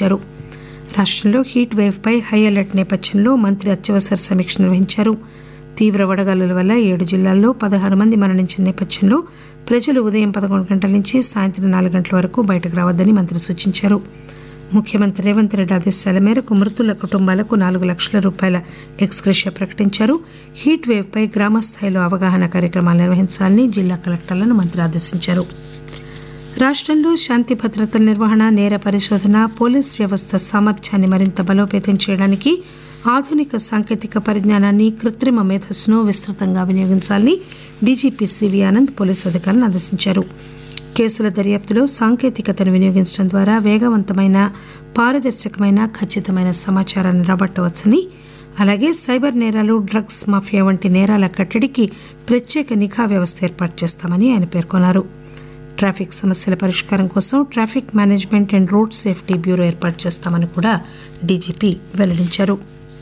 ఆదేశించారు రాష్టంలో heat wave పై హై అలర్ట్ నేపథ్యంలో మంత్రి అత్యవసర సమీక్ష నిర్వహించారు తీవ్ర వడగాలుల వల్ల ఏడు జిల్లాల్లో పదహారు మంది మరణించిన నేపథ్యంలో ప్రజలు ఉదయం పదకొండు గంటల నుంచి సాయంత్రం నాలుగు గంటల వరకు బయటకు రావద్దని మంత్రి సూచించారు ముఖ్యమంత్రి రేవంత్ రెడ్డి ఆదేశాల మేరకు మృతుల కుటుంబాలకు నాలుగు లక్షల రూపాయల ఎక్స్గ్రెషియా ప్రకటించారు హీట్ వేవ్ పై గ్రామ స్థాయిలో అవగాహన కార్యక్రమాలు నిర్వహించాలని జిల్లా కలెక్టర్లను మంత్రి ఆదేశించారు రాష్టంలో శాంతి భద్రతల నిర్వహణ నేర పరిశోధన పోలీస్ వ్యవస్థ సామర్థ్యాన్ని మరింత బలోపేతం చేయడానికి ఆధునిక సాంకేతిక పరిజ్ఞానాన్ని కృత్రిమ మేధస్సును విస్తృతంగా వినియోగించాలని డీజీపీ సివి ఆనంద్ పోలీసు అధికారులను ఆదేశించారు కేసుల దర్యాప్తులో సాంకేతికతను వినియోగించడం ద్వారా వేగవంతమైన పారదర్శకమైన ఖచ్చితమైన సమాచారాన్ని రాబట్టవచ్చని అలాగే సైబర్ నేరాలు డ్రగ్స్ మాఫియా వంటి నేరాల కట్టడికి ప్రత్యేక నిఘా వ్యవస్థ ఏర్పాటు చేస్తామని ఆయన పేర్కొన్నారు ట్రాఫిక్ సమస్యల పరిష్కారం కోసం traffic management and road safety bureau ఏర్పాటు చేస్తామని కూడా డీజీపీ వెల్లడించారు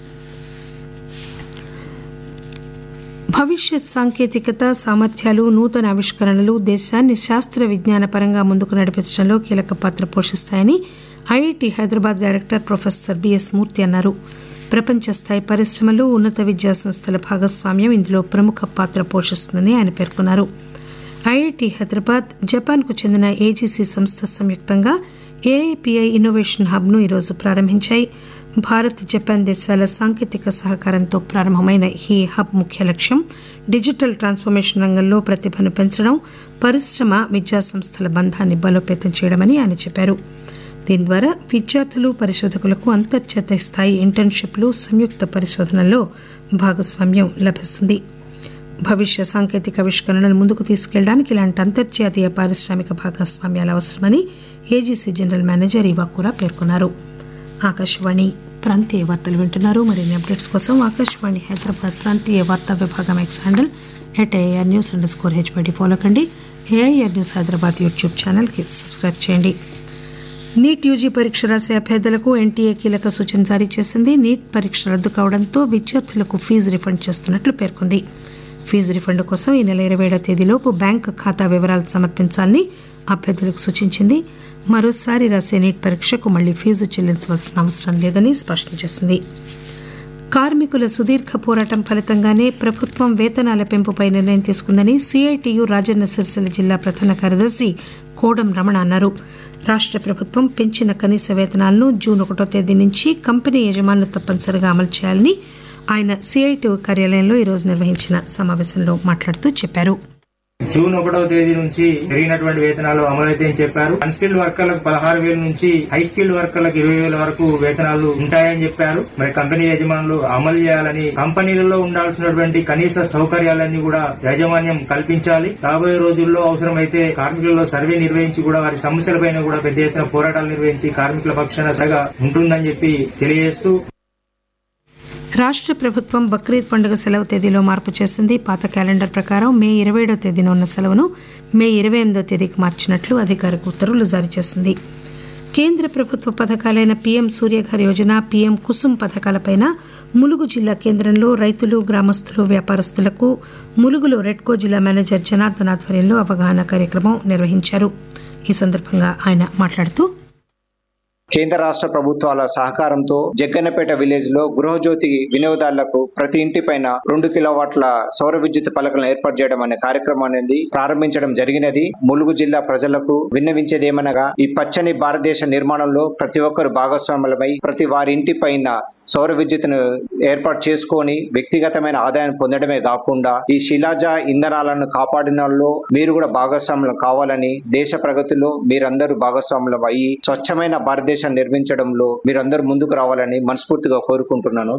భవిష్యత్ సాంకేతికత సామర్థ్యాలు నూతన ఆవిష్కరణలు దేశాన్ని శాస్త్ర విజ్ఞాన పరంగా ముందుకు నడిపించడంలో కీలక పాత్ర పోషిస్తాయని IIT Hyderabad director professor BS Murthy అన్నారు ప్రపంచ స్థాయి పరిశ్రమలు ఉన్నత విద్యా సంస్థల భాగస్వామ్యం ఇందులో ప్రముఖ పాత్ర పోషిస్తుందని ఆయన పేర్కొన్నారు ఐఐటి హైదరాబాద్ జపాన్కు చెందిన ఏజీసీ సంస్థ సంయుక్తంగా ఏఐపిఐ ఇన్నోవేషన్ హబ్ను ఈరోజు ప్రారంభించాయి భారత్ జపాన్ దేశాల సాంకేతిక సహకారంతో ప్రారంభమైన ఈ హబ్ ముఖ్య లక్ష్యం డిజిటల్ ట్రాన్స్ఫర్మేషన్ రంగంలో ప్రతిభను పెంచడం పరిశ్రమ విద్యా సంస్థల బంధాన్ని బలోపేతం చేయడమని ఆయన చెప్పారు దీని ద్వారా విద్యార్థులు పరిశోధకులకు అంతర్జాతీయ స్థాయి ఇంటర్న్షిప్లు సంయుక్త పరిశోధనల్లో భాగస్వామ్యం లభిస్తుంది భవిష్య సాంకేతిక ఆవిష్కరణలను ముందుకు తీసుకెళ్లడానికి ఇలాంటి అంతర్జాతీయ పారిశ్రామిక భాగస్వామ్యాలు అవసరమని ఏజీసీ జనరల్ మేనేజర్ ఇవాకురా పేర్కొన్నారు ఆకాశవాణి ప్రాంతీయ వార్తలు వింటున్నారు మరిన్ని అప్డేట్స్ కోసం ఆకాశవాణి హైదరాబాద్ ప్రాంతీయ వార్తా విభాగం X handle at AR news underscore స్కోర్ హెచ్బడి ఫాలో కండి ఏఐఆర్ న్యూస్ హైదరాబాద్ యూట్యూబ్ ఛానల్కి సబ్స్క్రైబ్ చేయండి నీట్ యూజీ పరీక్ష రాసే అభ్యర్థులకు ఎన్టీఏ కీలక సూచన జారీ చేసింది నీట్ పరీక్ష రద్దు కావడంతో విద్యార్థులకు ఫీజు రిఫండ్ చేస్తున్నట్లు పేర్కొంది ఫీజు రిఫండ్ కోసం ఈ నెల ఇరవై ఏడవ తేదీలోపు బ్యాంక్ ఖాతా వివరాలు సమర్పించాలని అభ్యర్థులకు సూచించింది మరోసారి రాసే నీట్ పరీక్షకు మళ్లీ ఫీజు చెల్లించవలసిన అవసరం లేదని స్పష్టం చేసింది కార్మికుల సుదీర్ఘ పోరాటం ఫలితంగానే ప్రభుత్వం వేతనాల పెంపుపై నిర్ణయం తీసుకుందని సిఐటియు రాజన్న సిరిసిల్ల జిల్లా ప్రధాన కార్యదర్శి కోడం రమణ అన్నారు రాష్ట్ర ప్రభుత్వం పెంచిన కనీస వేతనాలను జూన్ ఒకటో తేదీ నుంచి కంపెనీ యజమానులు తప్పనిసరిగా అమలు చేయాలని ఆయన సిఐటియు కార్యాలయంలో ఈరోజు నిర్వహించిన సమావేశంలో మాట్లాడుతూ చెప్పారు జూన్ ఒకటవ తేదీ నుంచి పెరిగినటువంటి వేతనాలు అమలైతాయని చెప్పారు అన్స్కిల్డ్ వర్కర్లకు పదహారు వేల నుంచి హై స్కిల్డ్ వర్కర్లకు ఇరవై వేల వరకు వేతనాలు ఉంటాయని చెప్పారు మరి కంపెనీ యజమానులు అమలు చేయాలని కంపెనీలలో ఉండాల్సినటువంటి కనీస సౌకర్యాలన్నీ కూడా యాజమాన్యం కల్పించాలి రాబోయే రోజుల్లో అవసరమైతే కార్మికులలో సర్వే నిర్వహించి కూడా వారి సమస్యలపైన కూడా పెద్ద ఎత్తున పోరాటాలు నిర్వహించి కార్మికుల పక్షాన సగా ఉంటుందని చెప్పి తెలియజేస్తూ రాష్ట్ర ప్రభుత్వం బక్రీద్ పండుగ సెలవు తేదీలో మార్పు చేసింది పాత క్యాలెండర్ ప్రకారం మే ఇరవై ఏడో తేదీన ఉన్న సెలవును మే ఇరవై ఎనిమిదో తేదీకి మార్చినట్లు అధికారిక ఉత్తర్వులు జారీ చేసింది కేంద్ర ప్రభుత్వ పథకాలైన పీఎం సూర్యఘర్ యోజన పీఎం కుసుమ్ పథకాలపైన ములుగు జిల్లా కేంద్రంలో రైతులు గ్రామస్తులు వ్యాపారస్తులకు ములుగులో రెడ్కో జిల్లా మేనేజర్ జనార్దన్ ఆధ్వర్యంలో అవగాహన కార్యక్రమం నిర్వహించారు ఈ సందర్భంగా ఆయన మాట్లాడుతూ కేంద్ర రాష్ట్ర ప్రభుత్వాల సహకారంతో జగ్గన్నపేట విలేజ్ లో గృహజ్యోతి వినియోగదారులకు ప్రతి ఇంటి పైన రెండు కిలోవాట్ల సౌర విద్యుత్ పలకలను ఏర్పాటు చేయడం అనే కార్యక్రమం అనేది ప్రారంభించడం జరిగినది ములుగు జిల్లా ప్రజలకు విన్నవించేది ఏమనగా ఈ పచ్చని భారతదేశ నిర్మాణంలో ప్రతి ఒక్కరు భాగస్వాములమై ప్రతి వారి ఇంటి పైన సౌర విద్యుత్తును ఏర్పాటు చేసుకొని వ్యక్తిగతమైన ఆదాయాన్ని పొందడమే కాకుండా ఈ శిలాజ ఇంధనాలను కాపాడినలో మీరు కూడా భాగస్వాములు కావాలని దేశ ప్రగతిలో మీరందరూ భాగస్వాములు అయ్యి స్వచ్ఛమైన భారతదేశాన్ని నిర్మించడంలో మీరందరూ ముందుకు రావాలని మనస్ఫూర్తిగా కోరుకుంటున్నాను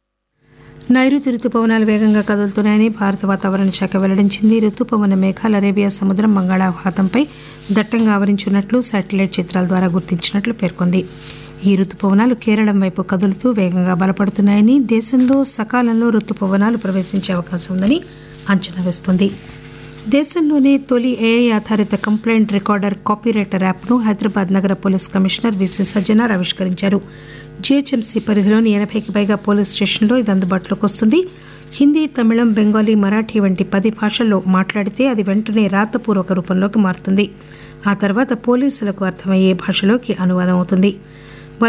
నైరుతి రుతుపవనాలు వేగంగా కదులుతున్నాయని భారత వాతావరణ శాఖ వెల్లడించింది రుతుపవన మేఘాలు అరేబియా సముద్రం బంగాళాఖాతంపై దట్టంగా ఆవరించున్నట్లు శాటిలైట్ చిత్రాల ద్వారా గుర్తించినట్లు పేర్కొంది ఈ రుతుపవనాలు కేరళం వైపు కదులుతూ వేగంగా బలపడుతున్నాయని దేశంలో సకాలంలో రుతుపవనాలు ప్రవేశించే అవకాశం ఉందని అంచనా వేస్తోంది దేశంలోనే తొలి ఏఐ ఆధారిత కంప్లైంట్ రికార్డర్ కాపీరైటర్ యాప్ను హైదరాబాద్ నగర పోలీస్ కమిషనర్ విసి సజ్జనార్ ఆవిష్కరించారు జీహెచ్ఎంసీ పరిధిలోని ఎనభైకి పైగా పోలీస్ స్టేషన్లో ఇది అందుబాటులోకి వస్తుంది హిందీ తమిళం బెంగాలీ మరాఠీ వంటి పది భాషల్లో మాట్లాడితే అది వెంటనే రాతపూర్వక రూపంలోకి మారుతుంది ఆ తర్వాత పోలీసులకు అర్థమయ్యే భాషలోకి అనువాదం అవుతుంది